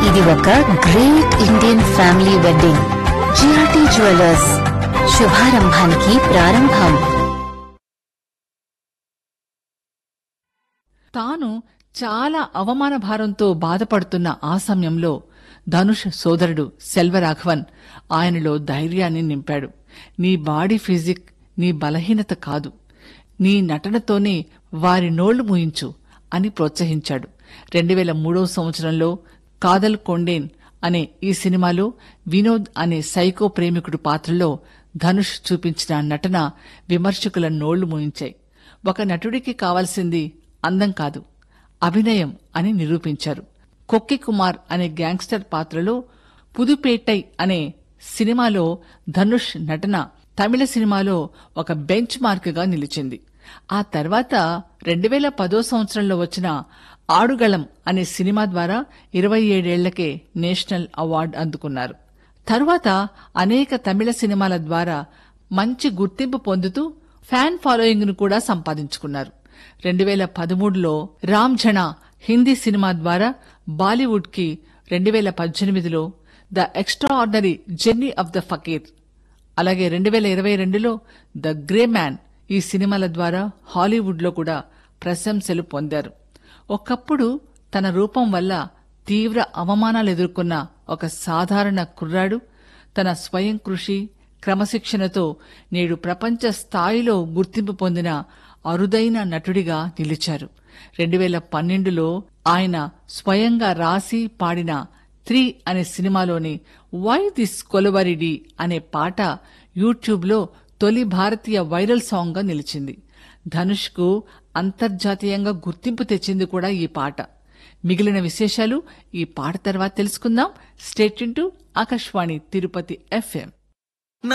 ఇది ఒక great Indian family wedding GRT jewellers శుభారంభానికి ప్రారంభం తాను చాలా అవమాన భారంతో బాధపడుతున్న ఆ సమయంలో ధనుష్ సోదరుడు సెల్వరాఘవన్ ఆయనలో ధైర్యాన్ని నింపాడు నీ బాడీ ఫిజిక్ నీ బలహీనత కాదు నీ నటనతోనే వారి నోళ్లు మూయించు అని ప్రోత్సహించాడు రెండు వేల మూడవ సంవత్సరంలో కాదల్ కొండేన్ అనే ఈ సినిమాలో వినోద్ అనే సైకో ప్రేమికుడు పాత్రలో ధనుష్ చూపించిన నటన విమర్శకుల నోళ్లు మూయించాయి ఒక నటుడికి కావాల్సింది అందం కాదు అభినయం అని నిరూపించారు కొక్కి కుమార్ అనే గ్యాంగ్స్టర్ పాత్రలో పుదుపేటై అనే సినిమాలో ధనుష్ నటన తమిళ సినిమాలో ఒక బెంచ్ మార్క్గా నిలిచింది ఆ తర్వాత రెండు వేల పదో సంవత్సరంలో వచ్చిన ఆడుగళం అనే సినిమా ద్వారా ఇరవై ఏడేళ్లకే నేషనల్ అవార్డు అందుకున్నారు తరువాత అనేక తమిళ సినిమాల ద్వారా మంచి గుర్తింపు పొందుతూ ఫ్యాన్ ఫాలోయింగ్ ను కూడా సంపాదించుకున్నారు రెండు వేల పదమూడులో రామ్ జనా హిందీ సినిమా ద్వారా బాలీవుడ్ కి రెండు వేల పద్దెనిమిదిలో the extraordinary journey of the fakir అలాగే రెండు వేల ఇరవై రెండులో ద గ్రే మ్యాన్ ఈ సినిమాల ద్వారా హాలీవుడ్లో కూడా ప్రశంసలు పొందారు ఒకప్పుడు తన రూపం వల్ల తీవ్ర అవమానాలు ఎదుర్కొన్న ఒక సాధారణ కుర్రాడు తన స్వయం కృషి క్రమశిక్షణతో నేడు ప్రపంచ స్థాయిలో గుర్తింపు పొందిన అరుదైన నటుడిగా నిలిచారు రెండు వేల పన్నెండులో ఆయన స్వయంగా రాసి పాడిన త్రీ అనే సినిమాలోని వై దిస్ కొలవరిడి అనే పాట యూట్యూబ్లో తొలి భారతీయ వైరల్ సాంగ్గా నిలిచింది ధనుష్కు అంతర్జాతీయంగా గుర్తింపు తెచ్చింది కూడా ఈ పాట మిగిలిన విశేషాలు ఈ పాట తర్వాత తెలుసుకుందాం స్టేట్ టు ఆకాశవాణి తిరుపతి ఎఫ్ఎం